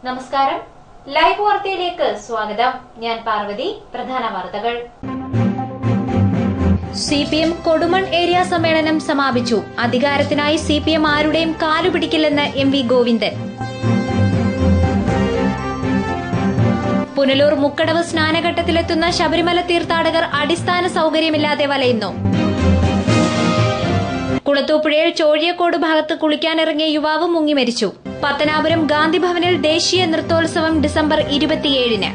നമസ്കാരം ലൈവ് വാർത്തയിലേക്ക് സ്വാഗതം ഞാൻ പാർവതി പ്രധാന വാർത്തകൾ C P M Kodumon area സമ്മേളനം സമാപിച്ചു അധികാരത്തിനായി സി പി എം ആരുടെയും കാലുപിടിക്കില്ലെന്ന് എം വി ഗോവിന്ദൻ പുനലൂർ മുക്കടവ് സ്നാനഘട്ടത്തിലെത്തുന്ന ശബരിമല തീർത്ഥാടകർ അടിസ്ഥാന സൌകര്യമില്ലാതെ വലയുന്നു കുളത്തൂപ്പുഴയിൽ ചോഴിയക്കോട് ഭാഗത്ത് കുളിക്കാനിറങ്ങിയ യുവാവ് മുങ്ങി മരിച്ചു പത്തനാപുരം ഗാന്ധിഭവനിൽ ദേശീയ നൃത്തോത്സവം ഡിസംബർ ഇരുപത്തിയേഴിന്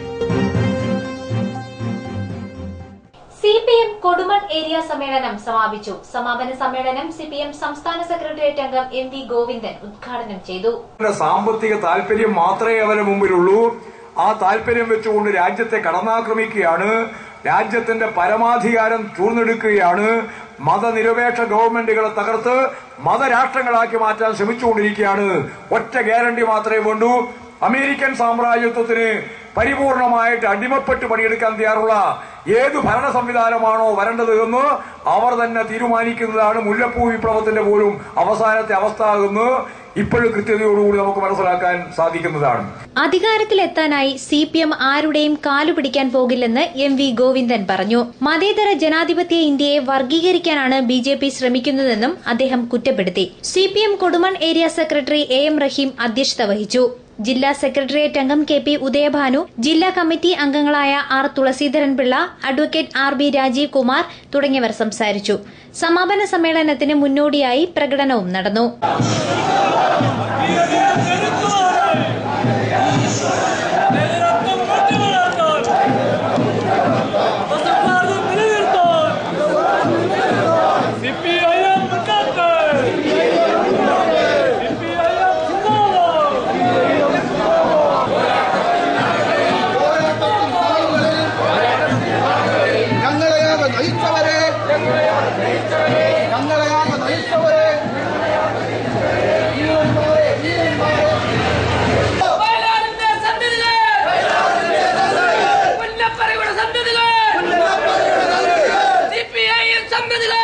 C P M Kodumon area സമ്മേളനം സമാപിച്ചു സമാപന സമ്മേളനം സി പി എം സംസ്ഥാന സെക്രട്ടേറിയറ്റ് അംഗം എം വി ഗോവിന്ദൻ ഉദ്ഘാടനം ചെയ്തു അവരുടെ സാമ്പത്തിക താല്പര്യം മാത്രമേ അവരുടെ മുമ്പിലുള്ളൂ ആ താല്പര്യം വെച്ചുകൊണ്ട് രാജ്യത്തെ കടന്നാക്രമിക്കുകയാണ് രാജ്യത്തിന്റെ പരമാധികാരം ചൂർന്നെടുക്കുകയാണ് മതനിരപേക്ഷ ഗവൺമെന്റുകളെ തകർത്ത് മതരാഷ്ട്രങ്ങളാക്കി മാറ്റാൻ ശ്രമിച്ചുകൊണ്ടിരിക്കുകയാണ് ഒറ്റ ഗ്യാരണ്ടി മാത്രമേ വേണ്ടൂ അമേരിക്കൻ സാമ്രാജ്യത്വത്തിന് പരിപൂർണമായിട്ട് അടിമപ്പെട്ട് പണിയെടുക്കാൻ തയ്യാറുള്ള ഏത് ഭരണ സംവിധാനമാണോ വരേണ്ടത് എന്ന് അവർ തന്നെ തീരുമാനിക്കുന്നതാണ് മുല്ലപ്പൂ വിപ്ലവത്തിന്റെ പോലും അവസാനത്തെ അവസ്ഥ എന്ന് ഇപ്പോഴും കൃത്യതയോടുകൂടി നമുക്ക് മനസ്സിലാക്കാൻ സാധിക്കുന്നതാണ് അധികാരത്തിലെത്താനായി സി പി എം ആരുടെയും കാലുപിടിക്കാൻ പോകില്ലെന്ന് എം വി ഗോവിന്ദൻ പറഞ്ഞു മതേതര ജനാധിപത്യ ഇന്ത്യയെ വർഗീകരിക്കാനാണ് ബി ജെ പി ശ്രമിക്കുന്നതെന്നും അദ്ദേഹം കുറ്റപ്പെടുത്തി C P M Kodumon area secretary A M Raheem അധ്യക്ഷത വഹിച്ചു ജില്ലാ സെക്രട്ടേറിയറ്റ് അംഗം കെ പി ഉദയഭാനു ജില്ലാ കമ്മിറ്റി അംഗങ്ങളായ R Thulaseedharan Pillai advocate R B Rajeev Kumar തുടങ്ങിയവർ സംസാരിച്ചു സമാപന സമ്മേളനത്തിന് മുന്നോടിയായി പ്രകടനവും നടന്നു സിപിഐഎം മുന്നോട്ട് സിപിഐഎം സിന്ദാബാദ് ഞങ്ങളെയാകെ നയിച്ചവരെ ഞങ്ങളെയാകെ നയിച്ചവരെ വയലാറിന്റെ സന്തതികൾ പുന്നപ്പറയുടെ സന്തതികൾ സിപിഐഎം സന്തതികൾ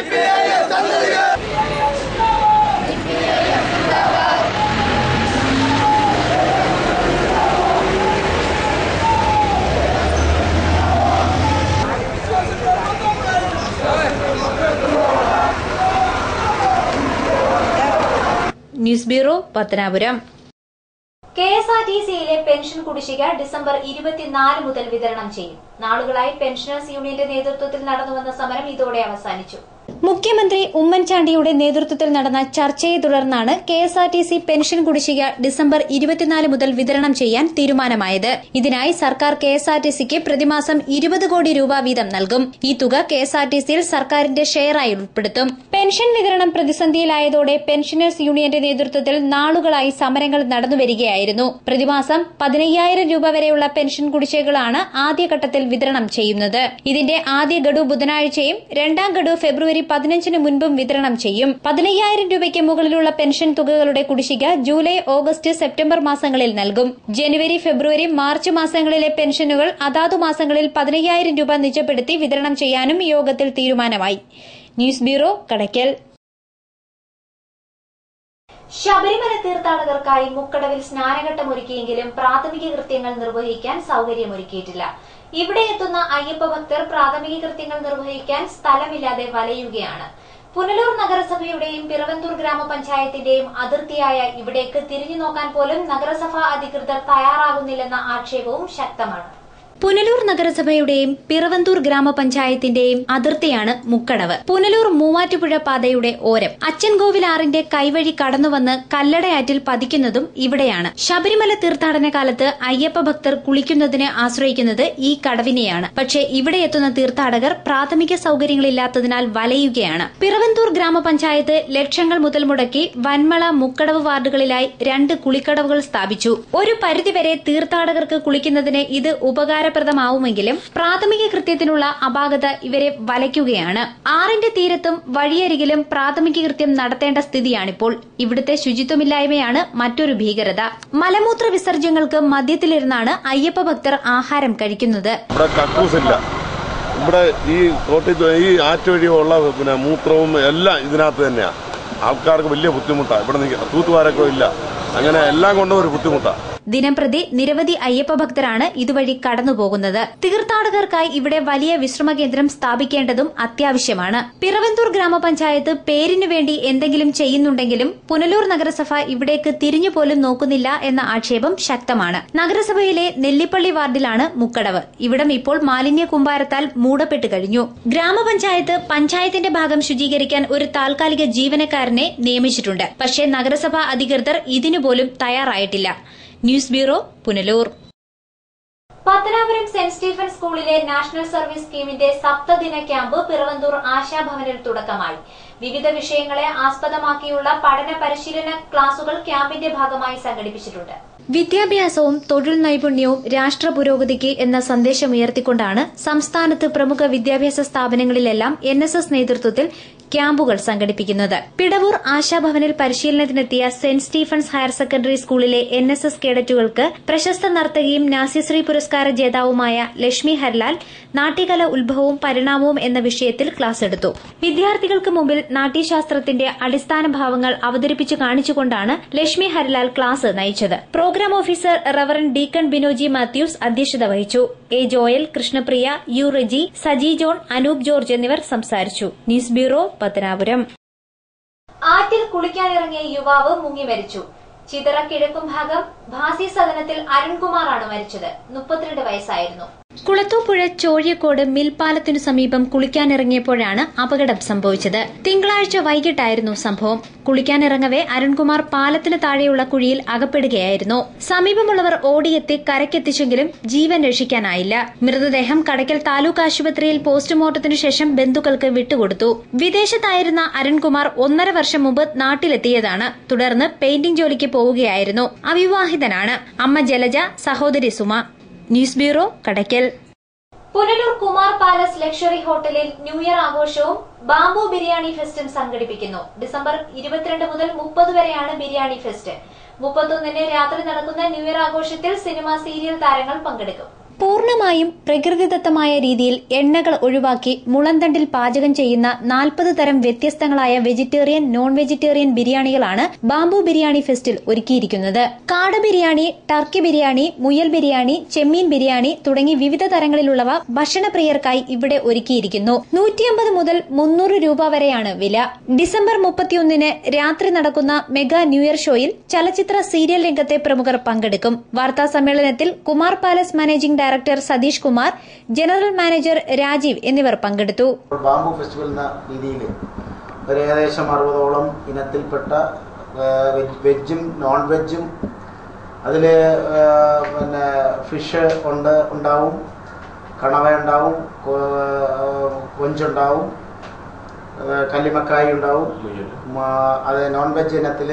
news bureau Pathanapuram K S R T സിയിലെ പെൻഷൻ കുടിശ്ശിക ഡിസംബർ ഇരുപത്തിനാല് മുതൽ വിതരണം ചെയ്യും നാളുകളായി പെൻഷനേഴ്സ് യൂണിയന്റെ നേതൃത്വത്തിൽ നടന്നുവന്ന സമരം ഇതോടെ അവസാനിച്ചു മുഖ്യമന്ത്രി ഉമ്മൻചാണ്ടിയുടെ നേതൃത്വത്തിൽ നടന്ന ചർച്ചയെ തുടർന്നാണ് K S R T C pension കുടിശ്ശിക ഡിസംബർ ഇരുപത്തിനാല് മുതൽ വിതരണം ചെയ്യാൻ തീരുമാനമായത് ഇതിനായി സർക്കാർ കെ എസ് ആർ ടി സിക്ക് പ്രതിമാസം ഇരുപത് കോടി രൂപ വീതം നൽകും ഈ തുക കെ എസ് ആർ ടി സിയിൽ സർക്കാരിന്റെ ഷെയറായി ഉൾപ്പെടുത്തും പെൻഷൻ വിതരണം പ്രതിസന്ധിയിലായതോടെ പെൻഷനേഴ്സ് യൂണിയന്റെ നേതൃത്വത്തിൽ നാളുകളായി സമരങ്ങൾ നടന്നുവരികയായിരുന്നു പ്രതിമാസം പതിനയ്യായിരം രൂപ വരെയുള്ള പെൻഷൻ കുടിശ്ശികകളാണ് ആദ്യഘട്ടത്തിൽ വിതരണം ചെയ്യുന്നത് ഇതിന്റെ ആദ്യ ഗഡു ബുധനാഴ്ചയും രണ്ടാം ഗഡു ഫെബ്രുവരി പതിനഞ്ചിന് മുൻപും വിതരണം ചെയ്യും പതിനയ്യായിരം രൂപയ്ക്ക് മുകളിലുള്ള പെൻഷൻ തുകകളുടെ കുടിശ്ശിക ജൂലൈ ഓഗസ്റ്റ് സെപ്റ്റംബർ മാസങ്ങളിൽ നൽകും ജനുവരി ഫെബ്രുവരി മാർച്ച് മാസങ്ങളിലെ പെൻഷനുകൾ അതാതു മാസങ്ങളിൽ പതിനയ്യായിരം രൂപ നിജപ്പെടുത്തി വിതരണം ചെയ്യാനും യോഗത്തിൽ തീരുമാനമായി ന്യൂസ് ബ്യൂറോ കടയ്ക്കൽ ശബരിമല തീർത്ഥാടകർക്കായി മുക്കടവിൽ സ്നാനഘട്ടമൊരുക്കിയെങ്കിലും പ്രാഥമിക കൃത്യങ്ങൾ നിർവഹിക്കാൻ സൌകര്യമൊരുക്കിയിട്ടില്ല ഇവിടെ എത്തുന്ന അയ്യപ്പ ഭക്തർ പ്രാഥമിക കൃത്യങ്ങൾ നിർവഹിക്കാൻ സ്ഥലമില്ലാതെ വലയുകയാണ് പുനലൂർ നഗരസഭയുടെയും പിറവന്തൂർ ഗ്രാമപഞ്ചായത്തിന്റെയും അതിർത്തിയായ ഇവിടേക്ക് തിരിഞ്ഞു നോക്കാൻ പോലും നഗരസഭാ അധികൃതർ തയ്യാറാകുന്നില്ലെന്ന ആക്ഷേപവും ശക്തമാണ് പുനലൂർ നഗരസഭയുടെയും പിറവന്തൂർ ഗ്രാമപഞ്ചായത്തിന്റെയും അതിർത്തിയാണ് മുക്കടവ് പുനലൂർ മൂവാറ്റുപുഴ പാതയുടെ ഓരം അച്ചൻകോവിലാറിന്റെ കൈവഴി കടന്നുവന്ന് കല്ലടയാറ്റിൽ പതിക്കുന്നതും ഇവിടെയാണ് ശബരിമല തീർത്ഥാടന കാലത്ത് അയ്യപ്പ ഭക്തർ കുളിക്കുന്നതിന് ആശ്രയിക്കുന്നത് ഈ കടവിനെയാണ് പക്ഷേ ഇവിടെ എത്തുന്ന തീർത്ഥാടകർ പ്രാഥമിക സൌകര്യങ്ങളില്ലാത്തതിനാൽ വലയുകയാണ് പിറവന്തൂർ ഗ്രാമപഞ്ചായത്ത് ലക്ഷങ്ങൾ മുതൽ മുടക്കി വന്മള മുക്കടവ് വാർഡുകളിലായി രണ്ട് കുളിക്കടവുകൾ സ്ഥാപിച്ചു ഒരു പരിധിവരെ തീർത്ഥാടകർക്ക് കുളിക്കുന്നതിന് ഇത് ഉപകാരപ്രദമാവുമെങ്കിലും പ്രാഥമിക കൃത്യത്തിനുള്ള അപാകത ഇവരെ വലയ്ക്കുകയാണ് ആറിന്റെ തീരത്തും വഴിയരികിലും പ്രാഥമിക കൃത്യം നടത്തേണ്ട സ്ഥിതിയാണിപ്പോൾ ഇവിടുത്തെ ശുചിത്വമില്ലായ്മയാണ് മറ്റൊരു ഭീകരത മലമൂത്ര വിസർജ്യങ്ങൾക്ക് മധ്യത്തിലിരുന്നാണ് അയ്യപ്പ ഭക്തർ ആഹാരം കഴിക്കുന്നത് ഇവിടെ കക്കൂസില്ല ഇവിടെ ഈ തോട്ടിൽ ഈ ആറ്റ് വഴിയുള്ള പിന്നെ മൂത്രവും എല്ലാം ഇതിനകത്ത് തന്നെയാണ് ആൾക്കാർക്ക് വലിയ ബുദ്ധിമുട്ടാണ് ഇവിടെ നിൽക്കുക തൂത്തുവാരൊക്കെ ഇല്ല അങ്ങനെ എല്ലാം കൊണ്ടും ഒരു ബുദ്ധിമുട്ടാണ് ദിനംപ്രതി നിരവധി അയ്യപ്പ ഭക്തരാണ് ഇതുവഴി കടന്നുപോകുന്നത് തീർത്ഥാടകർക്കായി ഇവിടെ വലിയ വിശ്രമ കേന്ദ്രം സ്ഥാപിക്കേണ്ടതും അത്യാവശ്യമാണ് പിറവന്തൂർ ഗ്രാമപഞ്ചായത്ത് പേരിനു വേണ്ടി എന്തെങ്കിലും ചെയ്യുന്നുണ്ടെങ്കിലും പുനലൂർ നഗരസഭ ഇവിടേക്ക് തിരിഞ്ഞുപോലും നോക്കുന്നില്ല എന്ന ആക്ഷേപം ശക്തമാണ് നഗരസഭയിലെ നെല്ലിപ്പള്ളി വാർഡിലാണ് മുക്കടവ് ഇവിടം ഇപ്പോൾ മാലിന്യ കൂമ്പാരത്താൽ മൂടപ്പെട്ട് കഴിഞ്ഞു ഗ്രാമപഞ്ചായത്ത് പഞ്ചായത്തിന്റെ ഭാഗം ശുചീകരിക്കാൻ ഒരു താൽക്കാലിക ജീവനക്കാരനെ നിയമിച്ചിട്ടുണ്ട് പക്ഷേ നഗരസഭാ അധികൃതർ ഇതിനുപോലും തയ്യാറായിട്ടില്ല news bureau Punalur Pathanapuram Saint Stephen സ്കൂളിലെ നാഷണൽ സർവീസ് സ്കീമിന്റെ സപ്തദിന ക്യാമ്പ് പിറവന്തൂർ ആശാഭവനിൽ തുടക്കമായി വിവിധ വിഷയങ്ങളെ ആസ്പദമാക്കിയുള്ള പഠന പരിശീലന ക്ലാസുകൾ ക്യാമ്പിന്റെ ഭാഗമായി സംഘടിപ്പിച്ചിട്ടുണ്ട് വിദ്യാഭ്യാസവും തൊഴിൽ നൈപുണ്യവും രാഷ്ട്ര പുരോഗതിക്ക് എന്ന സന്ദേശമുയർത്തിക്കൊണ്ടാണ് സംസ്ഥാനത്ത് പ്രമുഖ വിദ്യാഭ്യാസ സ്ഥാപനങ്ങളിലെല്ലാം എൻ എസ് എസ് നേതൃത്വത്തിൽ ക്യാമ്പുകൾ സംഘടിപ്പിക്കുന്നത് പിടവൂർ ആശാഭവനിൽ പരിശീലനത്തിനെത്തിയ സെന്റ് സ്റ്റീഫൻസ് ഹയർ സെക്കൻഡറി സ്കൂളിലെ എൻ എസ് എസ് കേഡറ്റുകൾക്ക് പ്രശസ്ത നർത്തകിയും നാസിശ്രീ പുരസ്കാര ജേതാവുമായ ലക്ഷ്മി ഹർലാൽ നാട്യകല ഉത്ഭവവും പരിണാമവും എന്ന വിഷയത്തിൽ ക്ലാസ് എടുത്തു വിദ്യാർത്ഥികൾക്ക് മുമ്പിൽ നാട്യശാസ്ത്രത്തിന്റെ അടിസ്ഥാന ഭാവങ്ങൾ അവതരിപ്പിച്ചു കാണിച്ചുകൊണ്ടാണ് ലക്ഷ്മി ഹരിലാൽ ക്ലാസ് നയിച്ചത് programme officer reverend deacon Binoji Mathews അധ്യക്ഷത വഹിച്ചു A Joel Krishnapriya U Reji Saji John Anoop George എന്നിവർ സംസാരിച്ചു ന്യൂസ് ബ്യൂറോ പത്തനാപുരം ആറ്റിൽ കുളിക്കാനിറങ്ങിയ യുവാവ് മുങ്ങി മരിച്ചു ചിതറ കിഴക്കും ഭാഗം ഭാസി സദനത്തിൽ അരുൺകുമാറാണ് മരിച്ചത് മുപ്പത്തിരണ്ട് വയസ്സായിരുന്നു കുളത്തൂപ്പുഴ ചോഴിയക്കോട് മിൽപാലത്തിനു സമീപം കുളിക്കാനിറങ്ങിയപ്പോഴാണ് അപകടം സംഭവിച്ചത് തിങ്കളാഴ്ച വൈകിട്ടായിരുന്നു സംഭവം കുളിക്കാനിറങ്ങവെ അരുൺകുമാർ പാലത്തിന് താഴെയുള്ള കുഴിയിൽ അകപ്പെടുകയായിരുന്നു സമീപമുള്ളവർ ഓടിയെത്തി കരക്കെത്തിച്ചെങ്കിലും ജീവൻ രക്ഷിക്കാനായില്ല മൃതദേഹം കടയ്ക്കൽ താലൂക്ക് ആശുപത്രിയിൽ പോസ്റ്റ്മോർട്ടത്തിനു ശേഷം ബന്ധുക്കൾക്ക് വിട്ടുകൊടുത്തു വിദേശത്തായിരുന്ന അരുൺകുമാർ ഒന്നര വർഷം മുമ്പ് നാട്ടിലെത്തിയതാണ് തുടർന്ന് പെയിന്റിംഗ് ജോലിക്ക് പോവുകയായിരുന്നു അവിവാഹിതനാണ് അമ്മ ജലജ സഹോദരി Suma news bureau Kadakkal Punalur Kumar palace luxury ഹോട്ടലിൽ ന്യൂ ഇയർ ആഘോഷവും ബാംബു ബിരിയാണി ഫെസ്റ്റും സംഘടിപ്പിക്കുന്നു ഡിസംബർ ഇരുപത്തിരണ്ട് മുതൽ മുപ്പത് വരെയാണ് ബിരിയാണി ഫെസ്റ്റ് മുപ്പത്തൊന്നിന് രാത്രി നടക്കുന്ന ന്യൂ ഇയർ ആഘോഷത്തിൽ സിനിമ സീരിയൽ താരങ്ങൾ പങ്കെടുക്കും പൂർണ്ണമായും പ്രകൃതിദത്തമായ രീതിയിൽ എണ്ണകൾ ഒഴിവാക്കി മുളന്തണ്ടിൽ പാചകം ചെയ്യുന്ന നാൽപ്പത് തരം വ്യത്യസ്തങ്ങളായ വെജിറ്റേറിയൻ നോൺ വെജിറ്റേറിയൻ ബിരിയാണികളാണ് ബാംബു ബിരിയാണി ഫെസ്റ്റിൽ ഒരുക്കിയിരിക്കുന്നത് കാട ബിരിയാണി ടർക്കി ബിരിയാണി മുയൽ ബിരിയാണി ചെമ്മീൻ ബിരിയാണി തുടങ്ങി വിവിധ തരങ്ങളിലുള്ളവ ഭക്ഷണപ്രിയർക്കായി ഇവിടെ ഒരുക്കിയിരിക്കുന്നു നൂറ്റിയമ്പത് മുതൽ മുന്നൂറ് രൂപ വരെയാണ് വില ഡിസംബർ മുപ്പത്തിയൊന്നിന് രാത്രി നടക്കുന്ന മെഗാ ന്യൂ ഇയർ ഷോയിൽ ചലച്ചിത്ര സീരിയൽ രംഗത്തെ പ്രമുഖർ പങ്കെടുക്കും വാർത്താ സമ്മേളനത്തിൽ Kumar palace managing director Satheesh Kumar general manager Rajeev എന്നിവർ പങ്കെടുത്തു ബാംബു ഫെസ്റ്റിവൽ എന്ന രീതിയിൽ ഒരു ഏകദേശം അറുപതോളം ഇനത്തിൽപ്പെട്ട ആ, വെജ് വെജും നോൺ വെജും അതിൽ പിന്നെ ഫിഷ് ഉണ്ട് ഉണ്ടാവും കണവ ഉണ്ടാവും കൊ- കൊഞ്ചുണ്ടാവും ആ, കല്ലിമക്കായി ഉണ്ടാവും മ- അത് നോൺ വെജ് ഇനത്തിൽ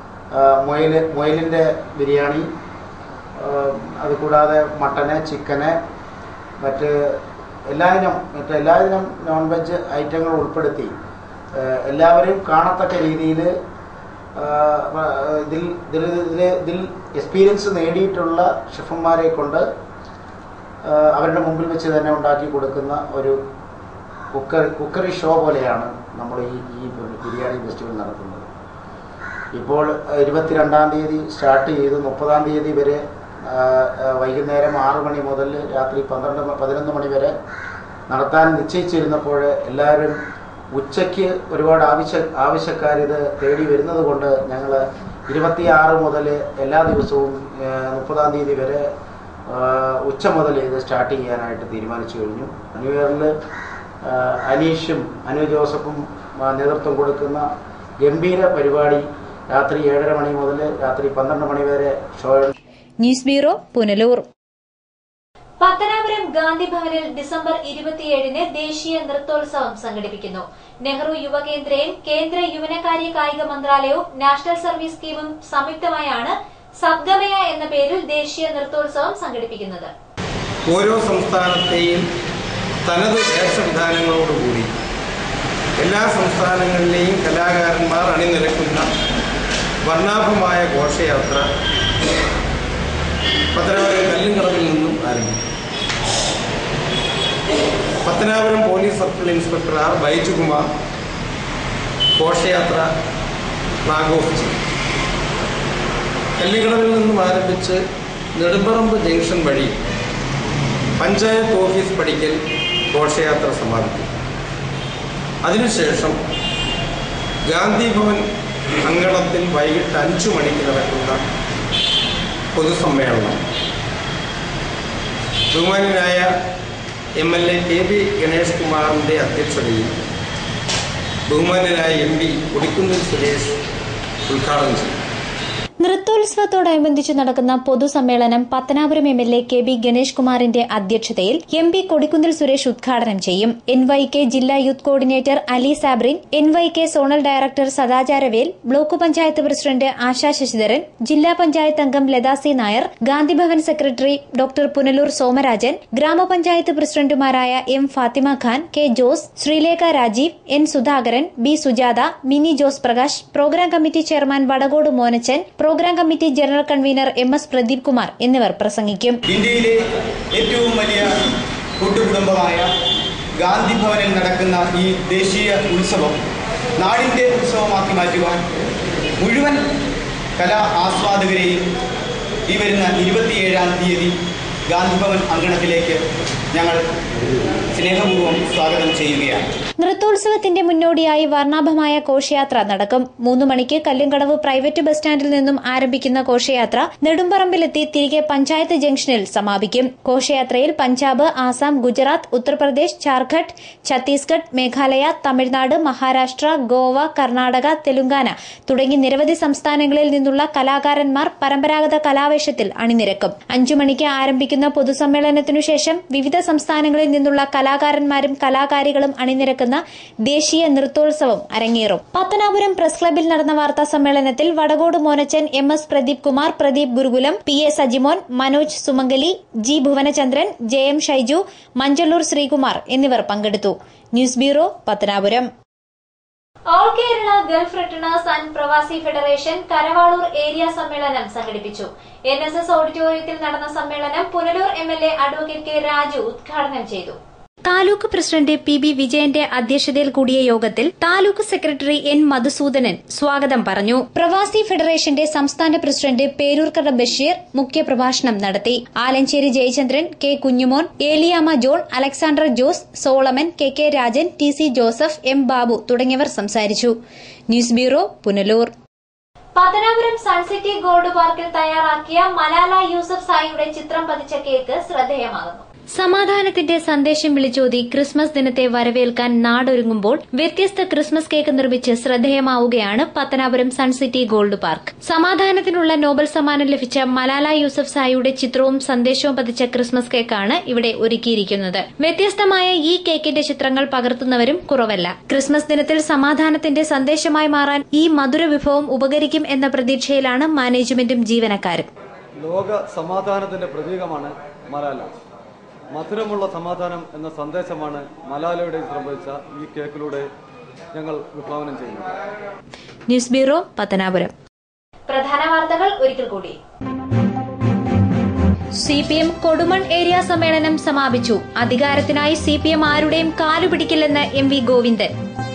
മൊയിൽ മൊയിലിൻ്റെ ബിരിയാണി ആ, അതുകൂടാതെ മട്ടന് ചിക്കന് മറ്റ് എല്ലായിനം മറ്റ് എല്ലായിനം നോൺ വെജ് ഐറ്റങ്ങൾ ഉൾപ്പെടുത്തി ആ, എല്ലാവരും കാണത്തക്ക രീതിയിൽ ഇതിൽ ഇതിൽ ഇതിൽ ഇതിൽ എക്സ്പീരിയൻസ് നേടിയിട്ടുള്ള ഷെഫന്മാരെ കൊണ്ട് ആ, അവരുടെ മുമ്പിൽ വെച്ച് തന്നെ ഉണ്ടാക്കി കൊടുക്കുന്ന ഒരു കുക്കറി കുക്കറി ഷോ പോലെയാണ് നമ്മൾ ഈ ഈ ബിരിയാണി ഫെസ്റ്റിവൽ നടത്തുന്നത് ഇപ്പോൾ ഇരുപത്തിരണ്ടാം തീയതി സ്റ്റാർട്ട് ചെയ്ത് മുപ്പതാം തീയതി വരെ ആ, ആ, വൈകുന്നേരം ആറ് മണി മുതൽ രാത്രി പന്ത്രണ്ട് മ- പതിനൊന്ന് മണി വരെ നടത്താൻ നിശ്ചയിച്ചിരുന്നപ്പോൾ എല്ലാവരും ഉച്ചയ്ക്ക് ഒരുപാട് ആവശ്യ ആവശ്യക്കാരിത് തേടി വരുന്നത് കൊണ്ട് ഞങ്ങൾ ഇരുപത്തിയാറ് മുതൽ എല്ലാ ദിവസവും ആ, മുപ്പതാം തീയതി വരെ ആ, ഉച്ച മുതൽ ഇത് സ്റ്റാർട്ട് ചെയ്യാനായിട്ട് തീരുമാനിച്ചു കഴിഞ്ഞു ന്യൂ ഇയറിൽ അനീഷും അനു ജോസഫും ആ, നേതൃത്വം കൊടുക്കുന്ന ഗംഭീര പരിപാടി രാത്രി ഏഴര മണി മുതൽ രാത്രി പന്ത്രണ്ട് മണി വരെ show news bureau Punalur Pathanapuram Gandhi ഭവനിൽ ഡിസംബർ ഇരുപത്തിയേഴിന് ദേശീയ നൃത്തോത്സവം സംഘടിപ്പിക്കുന്നു നെഹ്റു യുവകേന്ദ്രയും കേന്ദ്ര യുവനകാര്യ കായിക മന്ത്രാലയവും നാഷണൽ സർവീസ് സ്കീമും സംയുക്തമായാണ് സദ്ഗമയ എന്ന പേരിൽ ദേശീയ നൃത്തോത്സവം സംഘടിപ്പിക്കുന്നത് ഓരോ സംസ്ഥാനത്തെയും തനത് വേഷവിധാനങ്ങളോടുകൂടി എല്ലാ സംസ്ഥാനങ്ങളിലെയും കലാകാരന്മാർ അണിനിരക്കുന്ന വർണ്ണാഭമായ ഘോഷയാത്ര പത്തനാപുരം കല്ലുംകടവിൽ നിന്നും ആരംഭിക്കും Pathanapuram police circle inspector R Baijukumar ഘോഷയാത്ര ഫ്ലാഗ് ഓഫ് ചെയ്യും കല്ലുകടവിൽ നിന്നും ആരംഭിച്ച് നെടുമ്പറമ്പ് ജംഗ്ഷൻ വഴി പഞ്ചായത്ത് ഓഫീസ് പടിക്കൽ ഘോഷയാത്ര സമാപിക്കും അതിനുശേഷം ഗാന്ധി ഭവൻ അങ്കണത്തിൽ വൈകിട്ട് അഞ്ചു മണിക്ക് നടക്കുന്ന പൊതുസമ്മേളനം ബഹുമാനായ M L A K V Ganesh കുമാറിൻ്റെ അധ്യക്ഷതയിൽ ബഹുമാനായ എം പി കൊടിക്കുന്നിൽ സുരേഷ് ഉദ്ഘാടനം ചെയ്യും നൃത്തോത്സവത്തോടനുബന്ധിച്ച് നടക്കുന്ന പൊതുസമ്മേളനം Pathanapuram M L A K B Ganesh കുമാറിന്റെ അധ്യക്ഷതയിൽ എം പി കൊടിക്കുന്നിൽ സുരേഷ് ഉദ്ഘാടനം ചെയ്യും എൻ വൈ കെ ജില്ലാ youth coordinator Ali Sabrin N Y K zonal director Sadacharavel block panchayat president Asha Sasidharan ജില്ലാ പഞ്ചായത്ത് അംഗം Latha C Nair Gandhibhavan secretary doctor Punalur Somarajan ഗ്രാമപഞ്ചായത്ത് പ്രസിഡന്റുമാരായ M Fathima Khan K Jose Sreelekha Rajeev N Sudhakaran B Sujatha Mini Jose Prakash programme committee chairman Vadakode Monachan programme committee general convener M S Pradeep Kumar എന്നിവർ പ്രസംഗിക്കും ഇന്ത്യയിലെ ഏറ്റവും വലിയ കൂട്ടുകുടുംബമായ ഗാന്ധി ഭവനിൽ നടക്കുന്ന ഈ ദേശീയ ഉത്സവം നാടിൻ്റെ ഉത്സവമാക്കി മാറ്റുവാൻ മുഴുവൻ കലാ ആസ്വാദകരെയും ഈ വരുന്ന ഇരുപത്തിയേഴാം തീയതി ഗാന്ധിഭവൻ അങ്കണത്തിലേക്ക് ഞങ്ങൾ സ്നേഹപൂർവ്വം സ്വാഗതം ചെയ്യുകയാണ് നൃത്തോത്സവത്തിന്റെ മുന്നോടിയായി വർണ്ണാഭമായ ഘോഷയാത്ര നടക്കും മൂന്ന് മണിക്ക് കല്ലുംകടവ് പ്രൈവറ്റ് ബസ് സ്റ്റാൻഡിൽ നിന്നും ആരംഭിക്കുന്ന ഘോഷയാത്ര നെടുമ്പറമ്പിലെത്തി തിരികെ പഞ്ചായത്ത് ജംഗ്ഷനിൽ സമാപിക്കും ഘോഷയാത്രയിൽ പഞ്ചാബ് ആസാം ഗുജറാത്ത് ഉത്തർപ്രദേശ് ജാർഖണ്ഡ് ഛത്തീസ്ഗഡ് മേഘാലയ തമിഴ്നാട് മഹാരാഷ്ട്ര ഗോവ കർണാടക തെലുങ്കാന തുടങ്ങി നിരവധി സംസ്ഥാനങ്ങളിൽ നിന്നുള്ള കലാകാരന്മാർ പരമ്പരാഗത കലാവേശത്തിൽ അണിനിരക്കും അഞ്ചു മണിക്ക് ആരംഭിക്കുന്ന പൊതുസമ്മേളനത്തിനു ശേഷം വിവിധ സംസ്ഥാനങ്ങളിൽ നിന്നുള്ള കലാകാരന്മാരും കലാകാരികളും അണിനിരക്കുന്ന ദേശീയ നൃത്തോത്സവം അരങ്ങേറും പത്തനാപുരം പ്രസ് ക്ലബിൽ നടന്ന വാർത്താ സമ്മേളനത്തിൽ Vadakode Monachan M S Pradeep Kumar Pradeep Gurukulam P A Sajimon Manoj Sumangali G Bhuvanachandran J M Shyju Manchalloor Sreekumar എന്നിവർ പങ്കെടുത്തു news bureau Pathanapuram all Kerala Gulf returners and Pravasi federation Karavaloor area സമ്മേളനം സംഘടിപ്പിച്ചു എൻ എസ് എസ് ഓഡിറ്റോറിയത്തിൽ നടന്ന സമ്മേളനം Punalur M L A advocate K Raju ഉദ്ഘാടനം ചെയ്തു താലൂക്ക് പ്രസിഡന്റ് പി ബി വിജയന്റെ അധ്യക്ഷതയിൽ കൂടിയ യോഗത്തിൽ താലൂക്ക് സെക്രട്ടറി എൻ മധുസൂദനൻ സ്വാഗതം പറഞ്ഞു പ്രവാസി ഫെഡറേഷന്റെ സംസ്ഥാന പ്രസിഡന്റ് പേരൂർക്കട ബഷീർ മുഖ്യപ്രഭാഷണം നടത്തി Alanchery Jayachandran K Kunjumon Eliyama John Alexander Jose Solomon K K Rajan T C Joseph M Babu തുടങ്ങിയവർ സംസാരിച്ചു news bureau Punalur Pathanapuram Suncity Gold പാർക്കിൽ തയ്യാറാക്കിയ മലാല യൂസഫ് സായിയുടെ ചിത്രം പതിച്ച കേക്ക് ശ്രദ്ധേയമാകുന്നു സമാധാനത്തിന്റെ സന്ദേശം വിളിച്ചോതി ക്രിസ്മസ് ദിനത്തെ വരവേൽക്കാൻ നാടൊരുങ്ങുമ്പോൾ വ്യത്യസ്ത ക്രിസ്മസ് കേക്ക് നിർമ്മിച്ച് ശ്രദ്ധേയമാവുകയാണ് പത്തനാപുരം സൺസിറ്റി ഗോൾഡ് പാർക്ക് സമാധാനത്തിനുള്ള നോബൽ സമ്മാനം ലഭിച്ച മലാല യൂസഫ് സായിയുടെ ചിത്രവും സന്ദേശവും പതിച്ച ക്രിസ്മസ് കേക്കാണ് ഇവിടെ ഒരുക്കിയിരിക്കുന്നത് വ്യത്യസ്തമായ ഈ കേക്കിന്റെ ചിത്രങ്ങൾ പകർത്തുന്നവരും കുറവല്ല ക്രിസ്മസ് ദിനത്തിൽ സമാധാനത്തിന്റെ സന്ദേശമായി മാറാൻ ഈ മധുര വിഭവം ഉപകരിക്കും എന്ന പ്രതീക്ഷയിലാണ് മാനേജ്മെന്റും ജീവനക്കാരും ലോക സമാധാനത്തിൻ്റെ പ്രതീകമാണ് മലാല മധുരമുള്ള സമാധാനം എന്ന സന്ദേശമാണ് മലാലയുടെ സംഭവിച്ച ഈ കേക്കിലൂടെ ഞങ്ങൾ വിഭാവനം ചെയ്യുന്നത് ന്യൂസ് ബ്യൂറോ പത്തനാപുരം പ്രധാന വാർത്തകൾ ഒരിക്കൽ കൂടി C P M Kodumon area സമ്മേളനം സമാപിച്ചു അധികാരത്തിനായി സി പി എം ആരുടെയും കാലുപിടിക്കില്ലെന്ന് എം വി ഗോവിന്ദൻ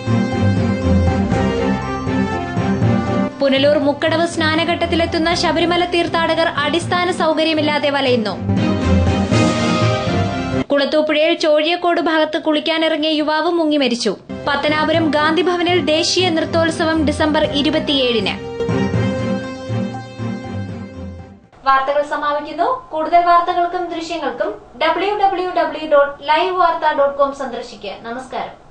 പുനലൂർ മുക്കടവ് സ്നാനഘട്ടത്തിലെത്തുന്ന ശബരിമല തീർത്ഥാടകർ അടിസ്ഥാന സൌകര്യമില്ലാതെ വലയുന്നു കുളത്തൂപ്പുഴയിൽ ചോഴിയക്കോട് ഭാഗത്ത് കുളിക്കാനിറങ്ങിയ യുവാവ് മുങ്ങി മരിച്ചു പത്തനാപുരം ഗാന്ധിഭവനിൽ ദേശീയ നൃത്തോത്സവം ഡിസംബർ ഇരുപത്തിയേഴിന് വാർത്തകൾ സമാപിക്കുന്നു കൂടുതൽ വാർത്തകൾക്കും ദൃശ്യങ്ങൾക്കും W W W dot live Vartha dot com സന്ദർശിക്കുക നമസ്കാരം